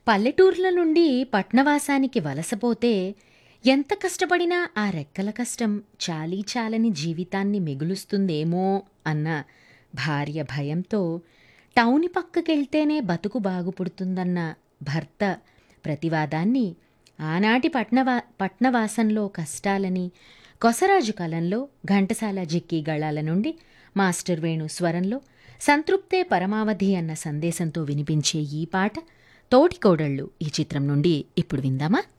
పల్లెటూర్ల నుండి పట్నవాసానికి వలసపోతే ఎంత కష్టపడినా ఆ రెక్కల కష్టం చాలీ చాలని జీవితాన్ని మిగులుస్తుందేమో అన్న భార్య భయంతో టౌని పక్కకెళ్తేనే బతుకు బాగుపడుతుందన్న భర్త ప్రతివాదాన్ని ఆనాటి పట్నవా పట్నవాసంలో కష్టాలని కొసరాజు కలంలో ఘంటసాల జిక్కి గళాల నుండి మాస్టర్ వేణు స్వరంలో సంతృప్తే పరమావధి అన్న సందేశంతో వినిపించే ఈ పాట తోటికోడళ్ళు ఈ చిత్రం నుండి ఇప్పుడు విందామా